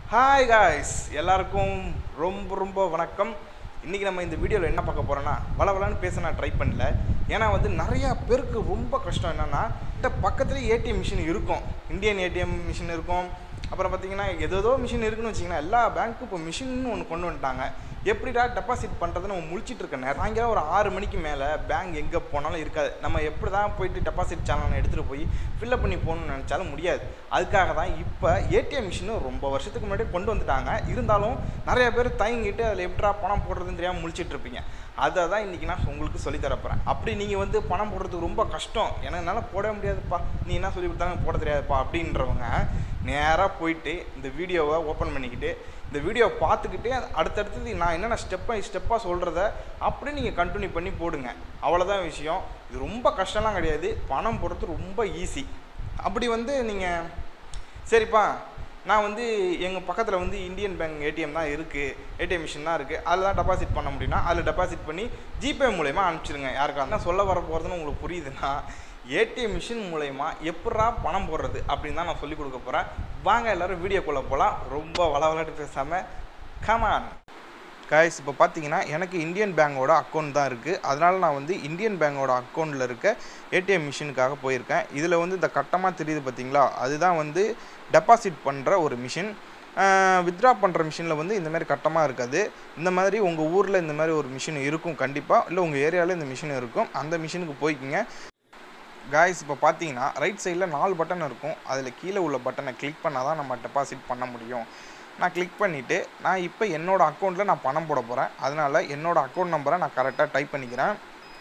hi guys எல்லாருக்கும் ரொம்ப ரொம்ப வணக்கம் இன்றைக்கி நம்ம இந்த வீடியோவில் என்ன பார்க்க போகிறோன்னா வளவலன்னு பேச நான் ட்ரை பண்ணல ஏன்னா வந்து நிறையா பேருக்கு ரொம்ப கஷ்டம் என்னென்னா இந்த பக்கத்துலேயே ஏடிஎம் மிஷின் இருக்கும் இந்தியன் ஏடிஎம் மிஷின் இருக்கும் அப்புறம் பார்த்தீங்கன்னா ஏதோ மிஷின் இருக்குன்னு வச்சிங்கன்னா எல்லா பேங்க்கும் இப்போ மிஷின் ஒன்று கொண்டு வந்துட்டாங்க எப்படிடா டெபாசிட் பண்ணுறதுன்னு நம்ம முழிச்சிட்டு இருக்க நேரம் சாயங்காலம் ஒரு ஆறு மணிக்கு மேலே பேங்க் எங்கே போனாலும் இருக்காது நம்ம எப்படி தான் போயிட்டு டெபாசிட் சேனல் எடுத்துகிட்டு போய் ஃபில்லப் பண்ணி போகணும்னு நினச்சாலும் முடியாது அதுக்காக தான் இப்போ ஏடிஎம் மிஷின் ரொம்ப வருஷத்துக்கு முன்னாடி கொண்டு வந்துட்டாங்க இருந்தாலும் நிறைய பேர் தயங்கிட்டு அதில் எப்படா பணம் போடுறதுன்னு தெரியாமல் முழிச்சிட்டு இருப்பீங்க அதை தான் இன்றைக்கி நான் உங்களுக்கு சொல்லி தரப்போகிறேன் அப்படி நீங்கள் வந்து பணம் போடுறதுக்கு ரொம்ப கஷ்டம் ஏன்னா என்னால் போட முடியாதுப்பா நீ என்ன சொல்லி கொடுத்தாலும் போட தெரியாதுப்பா அப்படின்றவங்க நேராக போயிட்டு இந்த வீடியோவை ஓப்பன் பண்ணிக்கிட்டு இந்த வீடியோவை பார்த்துக்கிட்டே அடுத்தடுத்தது நான் என்னென்ன ஸ்டெப் பை ஸ்டெப்பாக சொல்கிறத அப்படியே நீங்கள் கண்டினியூ பண்ணி போடுங்க அவ்வளோதான் விஷயம் இது ரொம்ப கஷ்டம்லாம் கிடையாது பணம் போடுறது ரொம்ப ஈஸி அப்படி வந்து நீங்கள் சரிப்பா நான் வந்து எங்கள் பக்கத்தில் வந்து இந்தியன் பேங்க் ஏடிஎம் தான் இருக்குது ஏடிஎம் மிஷின் தான் இருக்குது அதில் தான் டெபாசிட் பண்ண முடியும்னா அதில் டெபாசிட் பண்ணி ஜிபே மூலயமா அனுப்பிச்சிடுங்க யாருக்கா இருந்தால் சொல்ல வர போகிறதுன்னு உங்களுக்கு புரியுதுன்னா ஏடிஎம் மிஷின் மூலயமா எப்படா பணம் போடுறது அப்படின்னு தான் நான் சொல்லிக் கொடுக்க போகிறேன் வாங்க எல்லோரும் வீடியோக்குள்ளே போகலாம் ரொம்ப வளவலாட்டு பேசாமல் கமான் காய்ஸ் இப்போ பார்த்தீங்கன்னா எனக்கு இந்தியன் பேங்கோட அக்கௌண்ட் தான் இருக்குது அதனால் நான் வந்து இந்தியன் பேங்கோட அக்கௌண்ட்டில் இருக்க ஏடிஎம் மிஷினுக்காக போயிருக்கேன் இதில் வந்து இந்த கட்டமாக தெரியுது பார்த்தீங்களா அதுதான் வந்து டெபாசிட் பண்ணுற ஒரு மிஷின் வித்ட்ரா பண்ணுற மிஷினில் வந்து இந்த மாதிரி கட்டமாக இருக்காது இந்த மாதிரி உங்கள் ஊரில் இந்த மாதிரி ஒரு மிஷின் இருக்கும் கண்டிப்பாக இல்லை உங்கள் ஏரியாவில் இந்த மிஷின் இருக்கும் அந்த மிஷினுக்கு போய்க்குங்க காய்ஸ் இப்போ பார்த்தீங்கன்னா ரைட் சைடில் நாலு பட்டன் இருக்கும் அதில் கீழே உள்ள பட்டனை கிளிக் பண்ணால் தான் நம்ம டெபாசிட் பண்ண முடியும் நான் கிளிக் பண்ணிவிட்டு நான் இப்போ என்னோடய அக்கௌண்ட்டில் நான் பணம் போட போகிறேன் அதனால் என்னோடய அக்கௌண்ட் நம்பரை நான் கரெக்டாக டைப் பண்ணிக்கிறேன்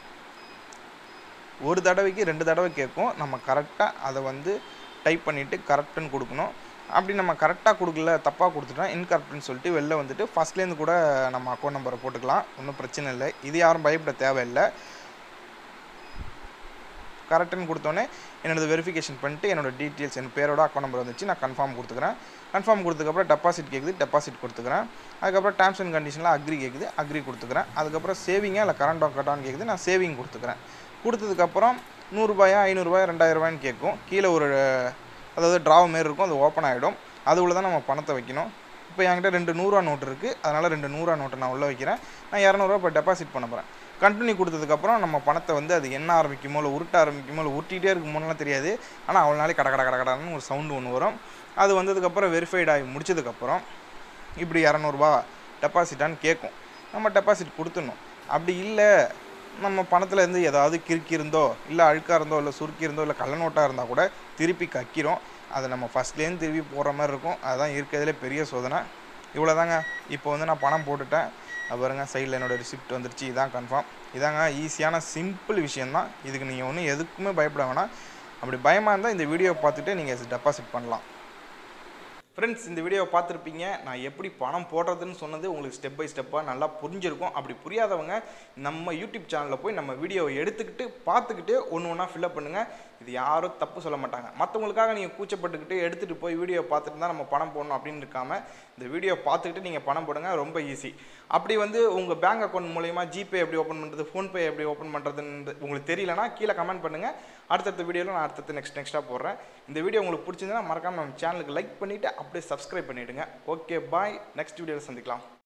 ஒரு தடவைக்கு ரெண்டு தடவை கேட்கும் நம்ம கரெக்டாக அதை வந்து டைப் பண்ணிவிட்டு கரெக்டுன்னு கொடுக்கணும் அப்படி நம்ம கரெக்டாக கொடுக்கல தப்பாக கொடுத்துட்டோம் இன்கரெக்ட்னு சொல்லிட்டு வெளில வந்துட்டு ஃபஸ்ட்லேருந்து கூட நம்ம அக்கௌண்ட் நம்பரை போட்டுக்கலாம் ஒன்றும் பிரச்சனை இல்லை இது யாரும் பயப்பட தேவையில்லை கரெக்டுன்னு கொடுத்தோன்னே என்னோட வெரிஃபிகேஷன் பண்ணிட்டு என்னோட டீட்டெயில்ஸ் என் பேரோட அக்கௌண்ட் நம்பர் வந்துச்சு நான் கன்ஃபார்ம் கொடுத்துக்கிறேன் கன்ஃபார்ம் கொடுத்ததுக்கப்புறம் டெபாசிட் கேட்குது டெபாசிட் கொடுத்துக்கிறேன் அதுக்கப்புறம் டேர்ம்ஸ் அண்ட் கண்டிஷனில் அக்ரி கேட்குது அக்ரி கொடுத்துக்கிறேன் அதுக்கப்புறம் சேவிங்கா இல்லை கரண்ட் அக்கௌண்ட்டான்னு கேட்குது நான் சேவிங் கொடுத்துக்கிறேன் கொடுத்ததுக்கப்புறம் நூறுரூபாயா ஐநூறுரூபாயா ரெண்டாயிரரூபான்னு கேட்கும் கீழே ஒரு அதாவது ட்ராவ் மாரி இருக்கும் அது ஓப்பன் ஆகிடும் அது உள்ள தான் நம்ம பணத்தை வைக்கணும் இப்போ என்கிட்ட ரெண்டு நூறுரூவா நோட்டு இருக்குது அதனால் ரெண்டு நூறுரூவா நோட்டை நான் உள்ளே வைக்கிறேன் நான் இரநூறுவா இப்போ டெபாசிட் பண்ண போகிறேன் கண்டினியூ கொடுத்ததுக்கப்புறம் நம்ம பணத்தை வந்து அது என்ன ஆரம்பிக்குமோ இல்லை உருட்ட ஆரம்பிக்குமோ இல்லை உருட்டிகிட்டே இருக்குமோலாம் தெரியாது ஆனால் அவ்வளோ நாளைக்கு கட கட கட கடன்னு ஒரு சவுண்டு ஒன்று வரும் அது வந்ததுக்கப்புறம் வெரிஃபைட் ஆகி முடிச்சதுக்கப்புறம் இப்படி இரநூறுபா டெபாசிட்டான்னு கேட்கும் நம்ம டெபாசிட் கொடுத்துடணும் அப்படி இல்லை நம்ம பணத்தில் இருந்து ஏதாவது கிறுக்கி இருந்தோ இல்லை அழுக்காக இருந்தோ இல்லை சுருக்கி இருந்தோ இல்லை கள்ள நோட்டாக இருந்தால் கூட திருப்பி கக்கிறோம் அதை நம்ம ஃபஸ்ட்லேருந்து திருப்பி போடுற மாதிரி இருக்கும் அதுதான் இருக்கிறதுலே பெரிய சோதனை இவ்வளோ தாங்க இப்போ வந்து நான் பணம் போட்டுட்டேன் அது பாருங்க சைடில் என்னோடய ரிசிப்ட் வந்துருச்சு இதான் கன்ஃபார்ம் இதாங்க ஈஸியான சிம்பிள் விஷயந்தான் இதுக்கு நீங்கள் ஒன்றும் எதுக்குமே பயப்பட வேணாம் அப்படி பயமாக இருந்தால் இந்த வீடியோவை பார்த்துட்டு நீங்கள் டெபாசிட் பண்ணலாம் ஃப்ரெண்ட்ஸ் இந்த வீடியோவை பார்த்துருப்பீங்க நான் எப்படி பணம் போடுறதுன்னு சொன்னது உங்களுக்கு ஸ்டெப் பை ஸ்டெப்பாக நல்லா புரிஞ்சிருக்கும் அப்படி புரியாதவங்க நம்ம யூடியூப் சேனலில் போய் நம்ம வீடியோவை எடுத்துக்கிட்டு பார்த்துக்கிட்டு ஒன்று ஒன்றா ஃபில்அப் பண்ணுங்கள் இது யாரும் தப்பு சொல்ல மாட்டாங்க மற்றவங்களுக்காக நீங்கள் கூச்சப்பட்டுக்கிட்டு எடுத்துகிட்டு போய் வீடியோ பார்த்துட்டு தான் நம்ம பணம் போடணும் அப்படின்னு இருக்காமல் இந்த வீடியோ பார்த்துக்கிட்டு நீங்கள் பணம் போடுங்க ரொம்ப ஈஸி அப்படி வந்து உங்கள் பேங்க் அக்கௌண்ட் மூலயமா ஜிபே எப்படி ஓப்பன் பண்ணுறது ஃபோன்பே எப்படி ஓப்பன் பண்ணுறதுன்னு உங்களுக்கு தெரியலனா கீழே கமெண்ட் பண்ணுங்கள் அடுத்தடுத்த வீடியோவில் நான் அடுத்தடுத்து நெக்ஸ்ட் நெக்ஸ்ட்டாக போடுறேன் இந்த வீடியோ உங்களுக்கு பிடிச்சிருந்தா மறக்காமல் நம்ம சேனலுக்கு லைக் பண்ணிவிட்டு அப்படியே சப்ஸ்கிரைப் பண்ணிவிடுங்க ஓகே பாய் நெக்ஸ்ட் வீடியோவில் சந்திக்கலாம்